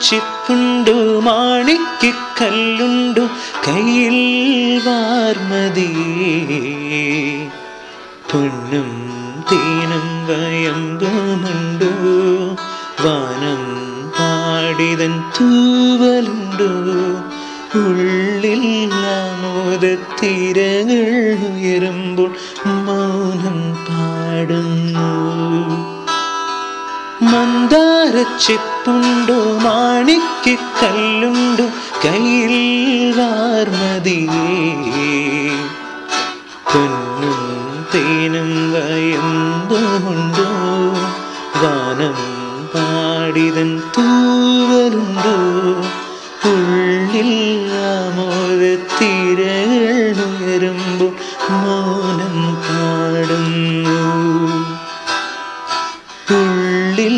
ചിപ്പുണ്ടു മാണിക്കല്ലുണ്ടു കയ്യിൽ വാർമതി പൊന്നും തേനും വയമ്പുമുണ്ടു വാനം പാടിതൻ തൂവലുണ്ടു ഉള്ളിൽ ആമോദത്തിരകൾ ഉയരുമ്പോൾ മൗനം പാടുന്നു മന്ദാരച്ചിപ്പുണ്ടു മാണിക്കല്ലുണ്ടു കയ്യിൽ വാർമതിയേ പൊന്നും തേനും വയമ്പുമുണ്ടു വാനം പാടിതൻ തൂവലുണ്ടു ഉള്ളിൽ ആമോദത്തിരകൾ ഉയരുമ്പോൾ മൗനം പാടുന്നു ഉള്ളിൽ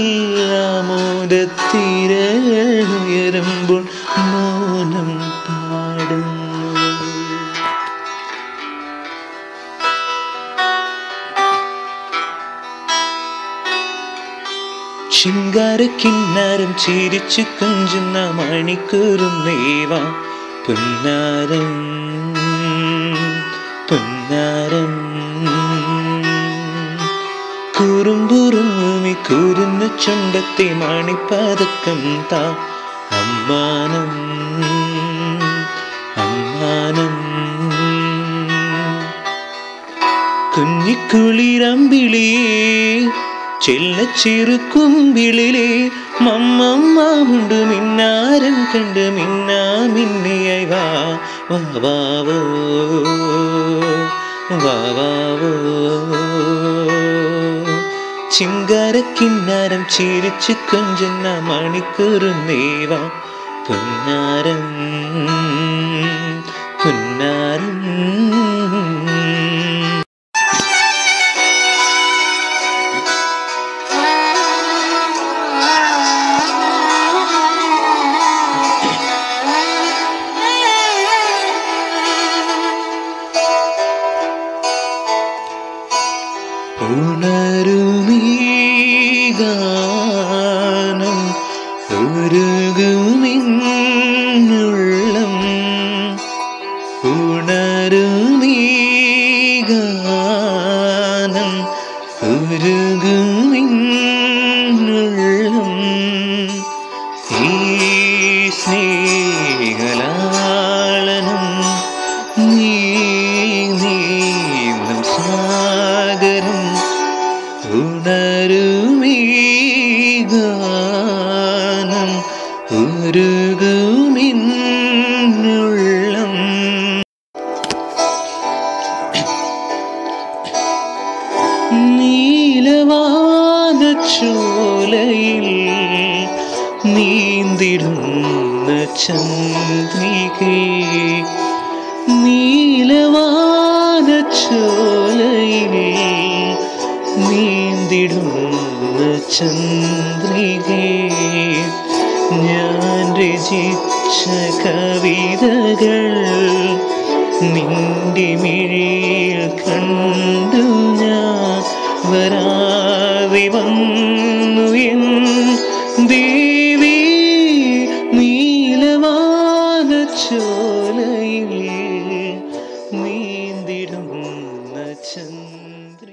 ആമോദത്തിരകൾ ഉയരുമ്പോൾ മൗനം പാടുന്നു ശിങ്കാരക്കിന്നാരം ചിരിച്ചു കൊഞ്ചുന്ന മണിക്കൂറും നേവ പുന്നാരം പുന്നാരം കുറുമ്പുറുമി കുരുന്ന ചുണ്ടത്തെ മണിപ്പതക്കം താ അമ്മാനം അമ്മാനം കുഞ്ഞിക്കുളിരമ്പിളിയേ ചെല്ലച്ചിറുക്കുമ്പിളിലെ മമ്മമ്മുണ്ട് മിന്നാരം കണ്ട് മിന്നാ മിന്നിയായി വാ വാവോ വാവോ ചിങ്കാരക്കിന്നാരം ചിരിച്ചു കൊഞ്ചുന്ന മണിക്കൂറുന്നേവ പുന്നാരം പുന്നാരം ഉണരുമീ ഗാനം ഉരുകുമിന്നുള്ളം ഉണരുമീ ഗാനം ഉരുകുമിന്നുള്ളം ഈ സ്നേഹലാളനം നീ നീന്തും സാഗരം ഉണരുമീ ഗാനം ഉരുകുമിന്നുള്ളം നീലവാനച്ചോലയിൽ നീന്തിടുന്ന ചന്ദ്രികേ നീലവാനച്ചോലയിൽ നീന്തിടുന്ന ചന്ദ്രികേ ഞാൻ രചിച്ച കവിതകൾ നിന്റെ മിഴിയിൽ കണ്ടു ഞാൻ വരാതെ വന്നു എൻ ദേവി നീലവാനച്ചോലയിൽ നീന്തിടുന്ന ചന്ദ്രി